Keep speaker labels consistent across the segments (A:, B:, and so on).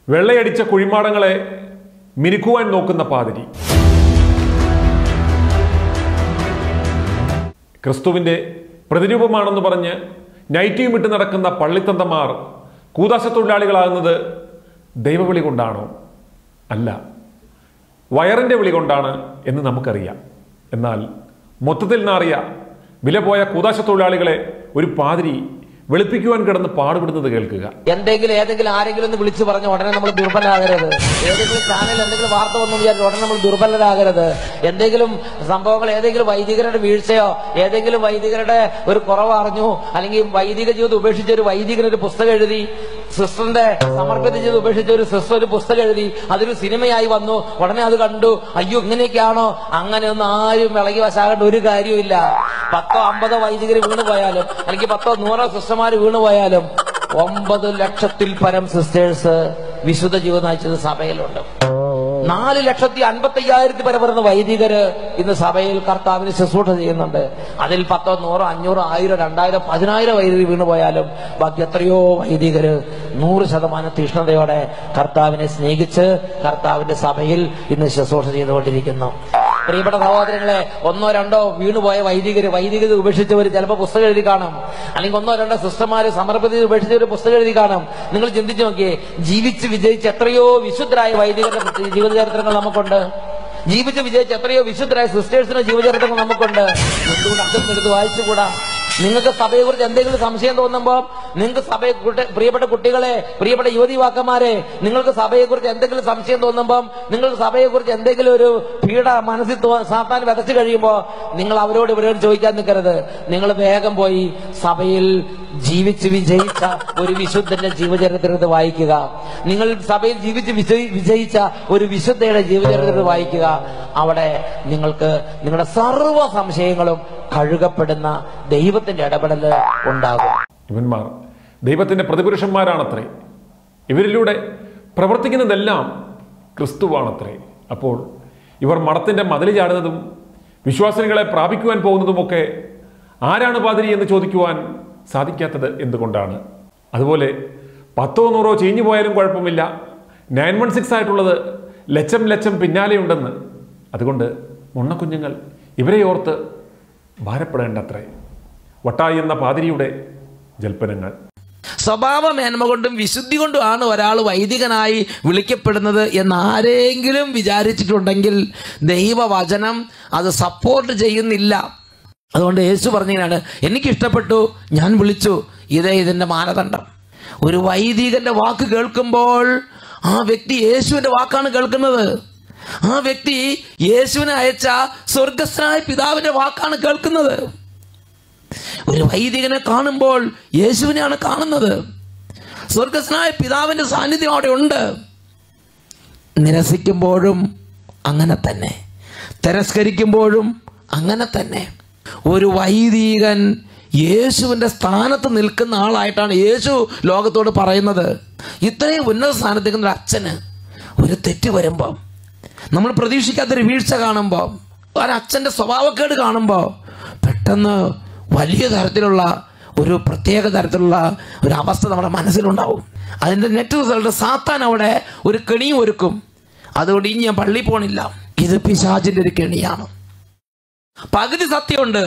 A: വെള്ളയടിച്ച കുഴിമാടങ്ങളെ മിനുക്കുവാൻ നോക്കുന്ന പാതിരി ക്രിസ്തുവിൻ്റെ പ്രതിരൂപമാണെന്ന് പറഞ്ഞ് നൈറ്റിയും ഇട്ട് നടക്കുന്ന പള്ളിത്തന്തമാർ കൂതാശ തൊഴിലാളികളാകുന്നത് ദൈവവിളി കൊണ്ടാണോ അല്ല വയറിൻ്റെ വിളി കൊണ്ടാണ് എന്ന് നമുക്കറിയാം എന്നാൽ മൊത്തത്തിൽ നാറിയ വില പോയ കൂതാശ തൊഴിലാളികളെ ഒരു പാതിരി വെളുപ്പിക്കുവാൻ കിടന്ന് പാടുപെടുന്നത് കേൾക്കുക
B: എന്തെങ്കിലും ഏതെങ്കിലും ആരെങ്കിലും ഒന്ന് വിളിച്ചു പറഞ്ഞ ഉടനെ നമ്മൾ ദുർബലരാകരുത് ഏതെങ്കിലും ചാനൽ എന്തെങ്കിലും വാർത്ത വന്നു വിചാരിച്ചു ഉടനെ നമ്മൾ ദുർബലരാകരുത് എന്തെങ്കിലും സംഭവങ്ങൾ ഏതെങ്കിലും വൈദികരുടെ വീഴ്ചയോ ഏതെങ്കിലും വൈദികരുടെ ഒരു കുറവ് അറിഞ്ഞു അല്ലെങ്കിൽ വൈദിക ജീവിതം ഉപേക്ഷിച്ച ഒരു വൈദികൻ ഒരു പുസ്തകം എഴുതി സിസ്റ്ററിന്റെ സമർപ്പിത ചെയ്ത് ഉപേക്ഷിച്ച ഒരു സിസ്റ്റർ ഒരു പുസ്തകം എഴുതി അതൊരു സിനിമയായി വന്നു ഉടനെ അത് കണ്ടു അയ്യോ ഇങ്ങനെയൊക്കെയാണോ അങ്ങനെയൊന്നും ആരും വിളകി വശാകേണ്ട ഒരു കാര്യമില്ല പത്തോ അമ്പതോ വൈദികർ വീണു പോയാലും അല്ലെങ്കിൽ പത്തോ നൂറോ സിസ്റ്റർമാർ വീണു പോയാലും ഒമ്പത് ലക്ഷത്തിൽ പരം സിസ്റ്റേഴ്സ് വിശുദ്ധ ജീവിതം നയിച്ചത് സഭയിലുണ്ട് നാല് ലക്ഷത്തി അൻപത്തി അയ്യായിരത്തി പരം വരുന്ന വൈദികര് ഇന്ന് സഭയിൽ കർത്താവിന് ശുശ്രൂഷ ചെയ്യുന്നുണ്ട് അതിൽ പത്തോ നൂറോ അഞ്ഞൂറോ ആയിരം രണ്ടായിരം പതിനായിരം വൈദികർ വീണു പോയാലും ബാക്കി എത്രയോ വൈദികര് നൂറ് ശതമാനം തീഷ്ണതയോടെ കർത്താവിനെ സ്നേഹിച്ച് കർത്താവിന്റെ സഭയിൽ ഇന്ന് ശുശ്രൂഷ ചെയ്തുകൊണ്ടിരിക്കുന്നു പ്രിയപ്പെട്ട സഹോദരങ്ങളെ ഒന്നോ രണ്ടോ വീണുപോയ വൈദികര് വൈദികത ഉപേക്ഷിച്ചവർ ചിലപ്പോൾ പുസ്തകം എഴുതി കാണും അല്ലെങ്കിൽ ഒന്നോ രണ്ടോ സിസ്റ്റർമാര് സമർപ്പിത ഉപേക്ഷിച്ചവർ പുസ്തകം എഴുതി കാണും നിങ്ങൾ ചിന്തിച്ചു നോക്കിയേ ജീവിച്ച് വിജയിച്ച് എത്രയോ വിശുദ്ധരായ വൈദികരുടെ ജീവചരിത്രങ്ങൾ നമുക്കുണ്ട് ജീവിച്ച് വിജയിച്ച എത്രയോ വിശുദ്ധരായ സിസ്റ്റേഴ്സിന്റെ ജീവചരിത്രങ്ങൾ നമുക്കുണ്ട് എന്തുകൊണ്ട് അതൊന്നും എടുത്ത് വായിച്ചുകൂടാ നിങ്ങൾക്ക് സഭയെക്കുറിച്ച് എന്തെങ്കിലും സംശയം തോന്നുമ്പോൾ നിങ്ങൾക്ക് സഭയെ കുട്ടി- പ്രിയപ്പെട്ട കുട്ടികളെ പ്രിയപ്പെട്ട യുവതി യുവാക്കന്മാരെ നിങ്ങൾക്ക് സഭയെക്കുറിച്ച് എന്തെങ്കിലും സംശയം തോന്നുമ്പോൾ നിങ്ങൾക്ക് സഭയെക്കുറിച്ച് എന്തെങ്കിലും ഒരു പീഡ മനസ്സിൽ തോ- സാത്താൻ വിതച്ചു കഴിയുമ്പോൾ നിങ്ങൾ അവരോട് ഇവരോട് ചോദിക്കാൻ നിൽക്കരുത് നിങ്ങൾ വേഗം പോയി സഭയിൽ ജീവിച്ച് വിജയിച്ച ഒരു വിശുദ്ധന്റെ ജീവചരിത്രത്തെ വായിക്കുക നിങ്ങൾ സഭയിൽ ജീവിച്ച് വിജയി- വിജയിച്ച ഒരു വിശുദ്ധയുടെ ജീവചരിത്രത്തെ വായിക്കുക അവിടെ നിങ്ങൾക്ക് നിങ്ങളുടെ സർവ്വ സംശയങ്ങളും കഴുകപ്പെടുന്ന ദൈവത്തിന്റെ ഇടപെടൽ ഉണ്ടാകും
A: ഇവന്മാർ ദൈവത്തിൻ്റെ പ്രതിപുരുഷന്മാരാണത്രേ ഇവരിലൂടെ പ്രവർത്തിക്കുന്നതെല്ലാം ക്രിസ്തുവാണത്രേ അപ്പോൾ ഇവർ മടത്തിൻ്റെ മതിൽ ചാടുന്നതും വിശ്വാസിനികളെ പ്രാപിക്കുവാൻ പോകുന്നതുമൊക്കെ ആരാണ് പാതിരി എന്ന് ചോദിക്കുവാൻ സാധിക്കാത്തത് എന്തുകൊണ്ടാണ് അതുപോലെ പത്തോ നൂറോ ചീഞ്ഞു പോയാലും കുഴപ്പമില്ല നയൻ വൺ സിക്സ് ആയിട്ടുള്ളത് ലച്ചം ലച്ചം പിന്നാലെയുണ്ടെന്ന് അതുകൊണ്ട് മുണ്ണക്കുഞ്ഞുങ്ങൾ ഇവരെ ഓർത്ത് ഭാരപ്പെടേണ്ടത്രേ വട്ടായി എന്ന പാതിരിയുടെ ജൽപ്പനങ്ങൾ
B: സ്വഭാവ മേന്മ കൊണ്ടും വിശുദ്ധി കൊണ്ടുമാണ് ഒരാൾ വൈദികനായി വിളിക്കപ്പെടുന്നത് എന്ന് ആരെങ്കിലും വിചാരിച്ചിട്ടുണ്ടെങ്കിൽ ദൈവവചനം അത് സപ്പോർട്ട് ചെയ്യുന്നില്ല അതുകൊണ്ട് യേശു പറഞ്ഞതിനാണ് എനിക്ക് ഇഷ്ടപ്പെട്ടു ഞാൻ വിളിച്ചു ഇതേ ഇതിന്റെ മാനദണ്ഡം ഒരു വൈദികന്റെ വാക്ക് കേൾക്കുമ്പോൾ ആ വ്യക്തി യേശുവിന്റെ വാക്കാണ് കേൾക്കുന്നത് ആ വ്യക്തി യേശുവിനെ അയച്ച സ്വർഗസ്ഥനായ പിതാവിന്റെ വാക്കാണ് കേൾക്കുന്നത് ഒരു വൈദികനെ കാണുമ്പോൾ യേശുവിനെയാണ് കാണുന്നത് സ്വർഗസ്നായ പിതാവിന്റെ സാന്നിധ്യം അവിടെ ഉണ്ട് നിരസിക്കുമ്പോഴും അങ്ങനെ തന്നെ തിരസ്കരിക്കുമ്പോഴും അങ്ങനെ തന്നെ ഒരു വൈദികൻ യേശുവിന്റെ സ്ഥാനത്ത് നിൽക്കുന്ന ആളായിട്ടാണ് യേശു ലോകത്തോട് പറയുന്നത് ഇത്രയും ഉന്നത സ്ഥാനത്തേക്ക് ഒരു അച്ഛന് ഒരു തെറ്റ് വരുമ്പോൾ നമ്മൾ പ്രതീക്ഷിക്കാത്തൊരു വീഴ്ച കാണുമ്പോൾ ഒരച്ഛൻ്റെ സ്വഭാവക്കേട് കാണുമ്പോൾ പെട്ടെന്ന് വലിയ തരത്തിലുള്ള ഒരു പ്രത്യേക തരത്തിലുള്ള ഒരു അവസ്ഥ നമ്മുടെ മനസ്സിലുണ്ടാവും അതിൻ്റെ നെറ്റ് റിസൾട്ട് സാത്താൻ അവിടെ ഒരു കെണിയും ഒരുക്കും അതുകൊണ്ട് ഇനി ഞാൻ പള്ളി പോണില്ല ഇത് പിശാചിന്റെ ഒരു കെണിയാണ് പകുതി സത്യമുണ്ട്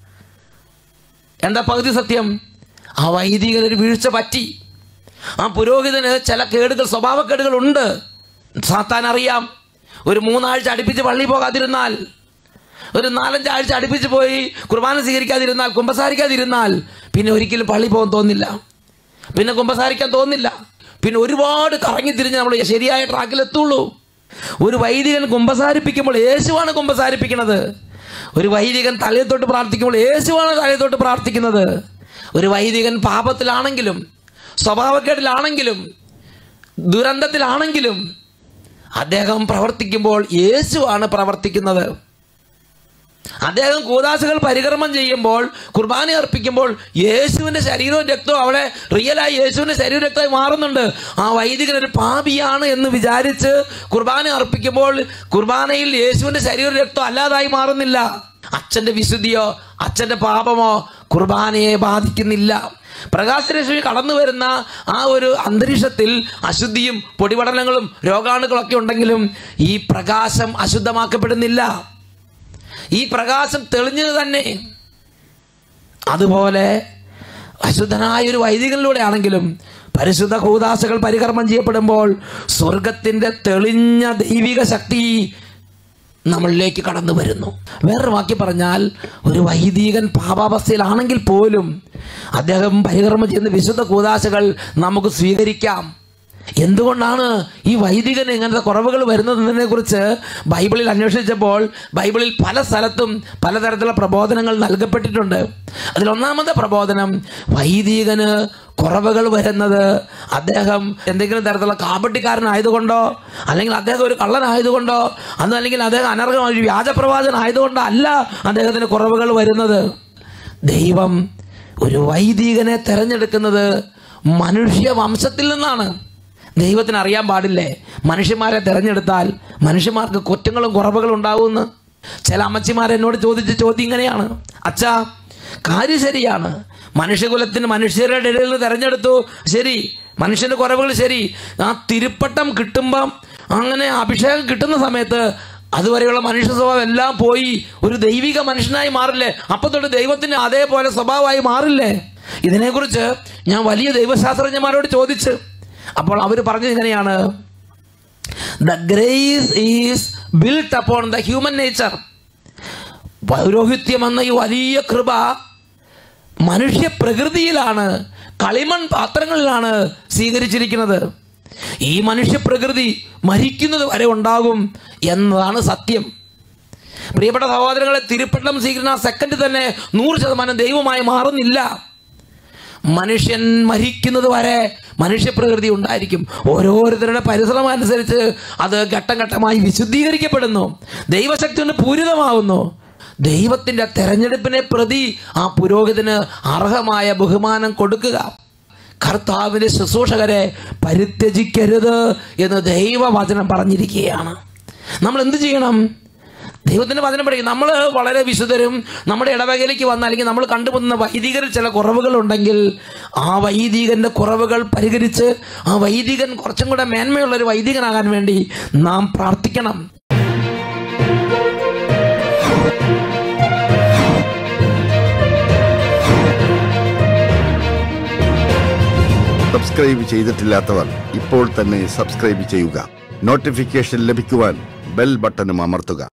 B: എന്താ പകുതി സത്യം ആ വൈദികനൊരു വീഴ്ച പറ്റി ആ പുരോഹിതന് ചില കേടുകൾ സ്വഭാവക്കേടുകൾ ഉണ്ട് സാത്താൻ അറിയാം ഒരു മൂന്നാഴ്ച അടുപ്പിച്ച് പള്ളി പോകാതിരുന്നാൽ ഒരു നാലഞ്ചാഴ്ച അടുപ്പിച്ച് പോയി കുർബാന സ്വീകരിക്കാതിരുന്നാൽ കുമ്പസാരിക്കാതിരുന്നാൽ പിന്നെ ഒരിക്കലും പള്ളി പോകാൻ തോന്നില്ല പിന്നെ കുമ്പസാരിക്കാൻ തോന്നില്ല പിന്നെ ഒരുപാട് കറങ്ങി തിരിഞ്ഞ് നമ്മൾ ശരിയായ ട്രാക്കിൽ എത്തുള്ളൂ ഒരു വൈദികൻ കുമ്പസാരിപ്പിക്കുമ്പോൾ യേശുവാണ് കുമ്പസാരിപ്പിക്കുന്നത് ഒരു വൈദികൻ തലയത്തോട്ട് പ്രാർത്ഥിക്കുമ്പോൾ യേശുവാണ് തലയത്തോട്ട് പ്രാർത്ഥിക്കുന്നത് ഒരു വൈദികൻ പാപത്തിലാണെങ്കിലും സ്വഭാവക്കേടിലാണെങ്കിലും ദുരന്തത്തിലാണെങ്കിലും അദ്ദേഹം പ്രവർത്തിക്കുമ്പോൾ യേശുവാണ് പ്രവർത്തിക്കുന്നത് അദ്ദേഹം കൂതാശകൾ പരികർമ്മം ചെയ്യുമ്പോൾ കുർബാന അർപ്പിക്കുമ്പോൾ യേശുവിന്റെ ശരീരവും രക്തവും അവിടെ റിയലായി യേശുവിന്റെ ശരീരവും രക്തമായി മാറുന്നുണ്ട് ആ വൈദികൻ ഒരു പാപിയാണ് എന്ന് വിചാരിച്ച് കുർബാന അർപ്പിക്കുമ്പോൾ കുർബാനയിൽ യേശുവിന്റെ ശരീരവും രക്തവും അല്ലാതായി മാറുന്നില്ല അച്ഛന്റെ വിശുദ്ധിയോ അച്ഛന്റെ പാപമോ കുർബാനയെ ബാധിക്കുന്നില്ല പ്രകാശരശ്മി കടന്നു വരുന്ന ആ ഒരു അന്തരീക്ഷത്തിൽ അശുദ്ധിയും പൊടിപടലങ്ങളും രോഗാണുക്കളൊക്കെ ഉണ്ടെങ്കിലും ഈ പ്രകാശം അശുദ്ധമാക്കപ്പെടുന്നില്ല ഈ പ്രകാശം തെളിഞ്ഞത് തന്നെ അതുപോലെ അശുദ്ധനായ ഒരു വൈദികനിലൂടെ ആണെങ്കിലും പരിശുദ്ധ കൂതാശകൾ പരികർമ്മം ചെയ്യപ്പെടുമ്പോൾ സ്വർഗത്തിന്റെ തെളിഞ്ഞ ദൈവിക ശക്തി നമ്മളിലേക്ക് കടന്നു വരുന്നു വേറൊരു വാക്യം പറഞ്ഞാൽ ഒരു വൈദികൻ പാപാവസ്ഥയിലാണെങ്കിൽ പോലും അദ്ദേഹം പരികർമ്മം ചെയ്യുന്ന വിശുദ്ധ കൂതാശകൾ നമുക്ക് സ്വീകരിക്കാം എന്തുകൊണ്ടാണ് ഈ വൈദികന് ഇങ്ങനത്തെ കുറവുകൾ വരുന്നതിനെ കുറിച്ച് ബൈബിളിൽ അന്വേഷിച്ചപ്പോൾ ബൈബിളിൽ പല സ്ഥലത്തും പലതരത്തിലുള്ള പ്രബോധനങ്ങൾ നൽകപ്പെട്ടിട്ടുണ്ട് അതിലൊന്നാമത്തെ പ്രബോധനം വൈദികന് കുറവുകൾ വരുന്നത് അദ്ദേഹം എന്തെങ്കിലും തരത്തിലുള്ള കാപട്ടിക്കാരനായതുകൊണ്ടോ അല്ലെങ്കിൽ അദ്ദേഹം ഒരു കള്ളനായതുകൊണ്ടോ അതല്ലെങ്കിൽ അദ്ദേഹം അനർഹമായ ഒരു വ്യാജപ്രവാചകനായതുകൊണ്ടോ അല്ല അദ്ദേഹത്തിന് കുറവുകൾ വരുന്നത് ദൈവം ഒരു വൈദികനെ തെരഞ്ഞെടുക്കുന്നത് മനുഷ്യ വംശത്തിൽ നിന്നാണ് ദൈവത്തിന് അറിയാൻ പാടില്ലേ മനുഷ്യന്മാരെ തിരഞ്ഞെടുത്താൽ മനുഷ്യന്മാർക്ക് കുറ്റങ്ങളും കുറവുകളും ഉണ്ടാവുമെന്ന് ചില അമ്മച്ചിമാർ എന്നോട് ചോദിച്ച ചോദ്യം ഇങ്ങനെയാണ് അച്ഛാ കാര്യം ശരിയാണ് മനുഷ്യകുലത്തിന് മനുഷ്യരുടെ ഇടയിൽ നിന്ന് തെരഞ്ഞെടുത്തു ശരി മനുഷ്യന്റെ കുറവുകൾ ശരി ആ തിരുപ്പട്ടം കിട്ടുമ്പം അങ്ങനെ അഭിഷേകം കിട്ടുന്ന സമയത്ത് അതുവരെയുള്ള മനുഷ്യ സ്വഭാവം എല്ലാം പോയി ഒരു ദൈവിക മനുഷ്യനായി മാറില്ലേ അപ്പൊ തൊട്ട് ദൈവത്തിന് അതേപോലെ സ്വഭാവമായി മാറില്ലേ ഇതിനെക്കുറിച്ച് ഞാൻ വലിയ ദൈവശാസ്ത്രജ്ഞന്മാരോട് ചോദിച്ചു അപ്പോൾ അവർ പറഞ്ഞത് ഇങ്ങനെയാണ് the grace is built upon the human nature പൗരോഹിത്യം എന്ന ഈ വലിയ കൃപ മനുഷ്യ പ്രകൃതിയിലാണ് കളിമൺ പാത്രങ്ങളിലാണ് സ്വീകരിച്ചിരിക്കുന്നത് ഈ മനുഷ്യ പ്രകൃതി മരിക്കുന്നത് വരെ ഉണ്ടാകും എന്നതാണ് സത്യം പ്രിയപ്പെട്ട സഹോദരങ്ങളെ തിരുപ്പട്ടം സ്വീകരിക്കുന്ന ആ സെക്കൻഡ് തന്നെ നൂറ് ശതമാനം ദൈവമായി മാറുന്നില്ല മനുഷ്യൻ മരിക്കുന്നത് വരെ മനുഷ്യപ്രകൃതി ഉണ്ടായിരിക്കും ഓരോരുത്തരുടെ പരിശ്രമം അനുസരിച്ച് അത് ഘട്ടം ഘട്ടമായി വിശുദ്ധീകരിക്കപ്പെടുന്നു ദൈവശക്തി കൊണ്ട് പൂരിതമാവുന്നു ദൈവത്തിന്റെ തെരഞ്ഞെടുപ്പിനെ പ്രതി ആ പുരോഹിതന് അർഹമായ ബഹുമാനം കൊടുക്കുക കർത്താവിന്റെ ശുശ്രൂഷകരെ പരിത്യജിക്കരുത് എന്ന് ദൈവവചനം പറഞ്ഞിരിക്കുകയാണ് നമ്മൾ എന്ത് ചെയ്യണം ദൈവത്തിന്റെ വചനം പറയും നമ്മൾ വളരെ വിശുദ്ധരും നമ്മുടെ ഇടവകയിലേക്ക് വന്ന അല്ലെങ്കിൽ നമ്മൾ കണ്ടുപോകുന്ന വൈദികരിൽ ചില കുറവുകൾ ഉണ്ടെങ്കിൽ ആ വൈദികന്റെ കുറവുകൾ പരിഹരിച്ച് ആ വൈദികൻ കുറച്ചും കൂടെ മേന്മയുള്ള ഒരു വൈദികനാകാൻ വേണ്ടി നാം പ്രാർത്ഥിക്കണം
C: സബ്സ്ക്രൈബ് ചെയ്തിട്ടില്ലാത്തവർ ഇപ്പോൾ തന്നെ സബ്സ്ക്രൈബ് ചെയ്യുക നോട്ടിഫിക്കേഷൻ ലഭിക്കുവാൻ ബെൽ ബട്ടണും അമർത്തുക